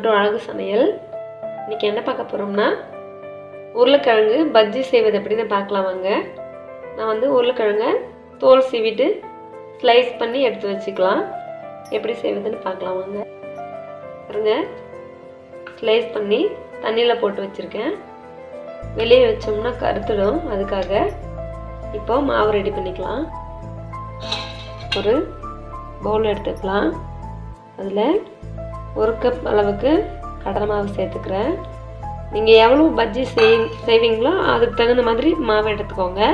to அழகு சமையல் இன்றைக்கி என்ன பார்க்க போகிறோம்னா உருளைக்கிழங்கு பஜ்ஜி செய்வது எப்படின்னு பார்க்கலாம் வாங்க நான் வந்து உருளைக்கிழங்க தோல் சீவிட்டு ஸ்லைஸ் பண்ணி எடுத்து வச்சுக்கலாம் எப்படி செய்வதுன்னு பார்க்கலாம் வாங்க பாருங்க ஸ்லைஸ் பண்ணி தண்ணியில் போட்டு வச்சுருக்கேன் வெளியே வச்சோம்னா கருத்துடும் அதுக்காக இப்போ மாவு ரெடி பண்ணிக்கலாம் ஒரு பவுல் எடுத்துக்கலாம் அதில் ஒரு கப் அளவுக்கு கடலை மாவு சேர்த்துக்கிறேன் நீங்கள் எவ்வளோ பஜ்ஜி செய் செய்வீங்களோ அதுக்கு தகுந்த மாதிரி மாவு எடுத்துக்கோங்க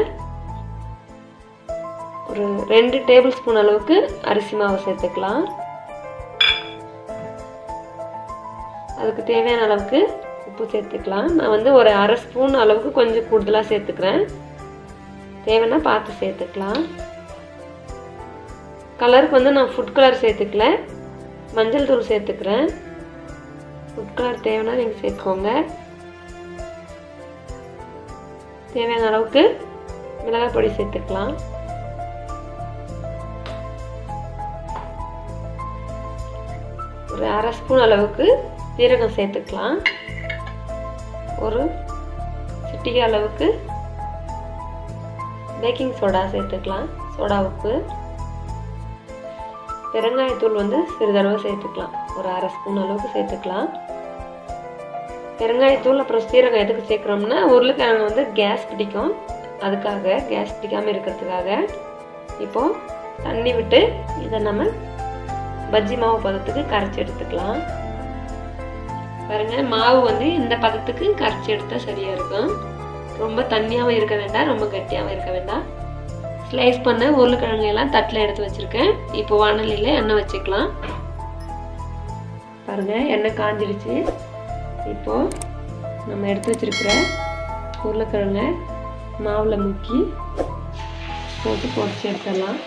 ஒரு ரெண்டு டேபிள் ஸ்பூன் அளவுக்கு அரிசி மாவு சேர்த்துக்கலாம் அதுக்கு தேவையான அளவுக்கு உப்பு சேர்த்துக்கலாம் நான் வந்து ஒரு அரை ஸ்பூன் அளவுக்கு கொஞ்சம் கூடுதலாக சேர்த்துக்கிறேன் தேவைன்னா பார்த்து சேர்த்துக்கலாம் கலருக்கு வந்து நான் ஃபுட் கலர் சேர்த்துக்கல மஞ்சள் தூள் சேர்த்துக்கிறேன் ஃபுட் கலர் தேவைன்னா நீங்கள் சேர்த்துக்கோங்க தேவையான அளவுக்கு மிளகாய் பொடி சேர்த்துக்கலாம் ஒரு அரை ஸ்பூன் அளவுக்கு சீரகம் சேர்த்துக்கலாம் ஒரு சிட்டிகை அளவுக்கு பேக்கிங் சோடா சேர்த்துக்கலாம் சோடா உப்பு பெருங்காயத்தூள் வந்து சிறிதளவு சேர்த்துக்கலாம் ஒரு அரை ஸ்பூன் அளவுக்கு சேர்த்துக்கலாம் பெருங்காயத்தூள் அப்புறம் சீரகம் எதுக்கு சேர்க்குறோம்னா உருளைக்கிழங்கு வந்து கேஸ் பிடிக்கும் அதுக்காக கேஸ் பிடிக்காமல் இருக்கிறதுக்காக இப்போது தண்ணி விட்டு இதை நம்ம பஜ்ஜி மாவு பதத்துக்கு கரைச்சி எடுத்துக்கலாம் பாருங்க மாவு வந்து இந்த பதத்துக்கு கரைச்சி எடுத்தால் சரியாக இருக்கும் ரொம்ப தண்ணியாகவும் இருக்க வேண்டாம் ரொம்ப கட்டியாகவும் இருக்க வேண்டாம் ஸ்லைஸ் பண்ண உருளைக்கிழங்கு எல்லாம் தட்டில் எடுத்து வச்சுருக்கேன் இப்போ வானலியில் எண்ணெய் வச்சுக்கலாம் பாருங்கள் எண்ணெய் காஞ்சிடுச்சு இப்போது நம்ம எடுத்து வச்சுருக்கிற உருளைக்கிழங்க மாவில் முக்கி போட்டு பொடிச்சு எடுத்துடலாம்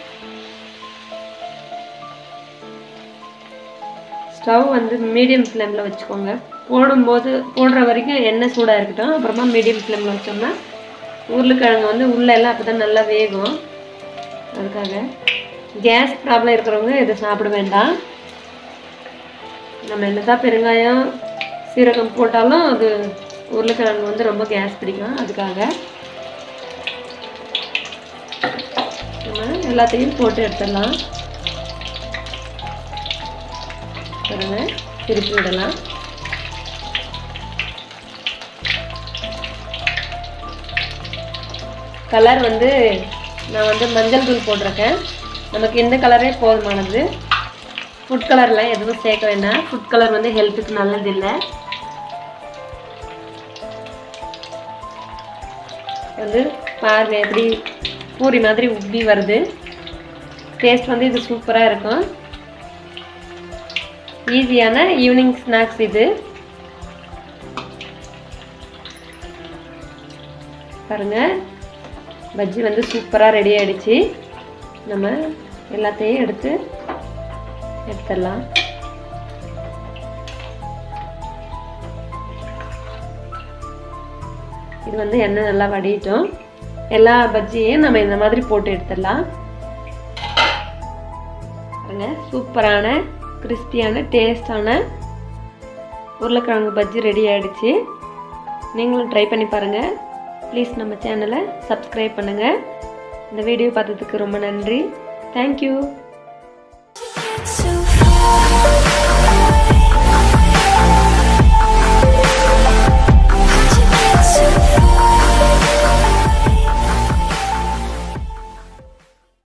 ஸ்டவ் வந்து மீடியம் ஃப்ளேமில் வச்சுக்கோங்க போடும்போது போடுற வரைக்கும் எண்ணெய் சூடாக இருக்கட்டும் அப்புறமா மீடியம் ஃப்ளேமில் வச்சோம்னா உருளைக்கிழங்கு வந்து உள்ளே எல்லாம் அப்போ தான் நல்லா வேகும் அதுக்காக கேஸ் ப்ராப்ளம் இருக்கிறவங்க இதை சாப்பிட வேண்டாம் நம்ம என்ன தான் பெருங்காயம் சீரகம் போட்டாலும் அது உருளைக்கிழங்கு வந்து ரொம்ப கேஸ் பிடிக்கும் அதுக்காக நம்ம எல்லாத்தையும் போட்டு எடுத்துடலாம் பாருங்க திருப்பி விடலாம் கலர் வந்து நான் வந்து மஞ்சள் தூள் போட்டிருக்கேன் நமக்கு இந்த கலரே போதுமானது ஃபுட் கலர்லாம் எதுவும் சேர்க்க வேண்டாம் ஃபுட் கலர் வந்து ஹெல்த்துக்கு நல்லது இல்லை வந்து பாருங்க எப்படி பூரி மாதிரி உப்பி வருது டேஸ்ட் வந்து இது சூப்பராக இருக்கும் ஈஸியான ஈவினிங் ஸ்நாக்ஸ் இது பாருங்க பஜ்ஜி வந்து சூப்பராக ரெடி ஆகிடுச்சு நம்ம எல்லாத்தையும் எடுத்து எடுத்துடலாம் இது வந்து எண்ணெய் நல்லா வடிட்டோம் எல்லா பஜ்ஜியையும் நம்ம இந்த மாதிரி போட்டு எடுத்துடலாம் பாருங்க சூப்பரான கிறிஸ்பியான டேஸ்டான உருளைக்கிழங்கு பஜ்ஜி ரெடி ஆகிடுச்சு நீங்களும் ட்ரை பண்ணி பாருங்கள் ப்ளீஸ் நம்ம சேனலை சப்ஸ்கிரைப் பண்ணுங்கள் இந்த வீடியோ பார்த்ததுக்கு ரொம்ப நன்றி தேங்க்யூ So far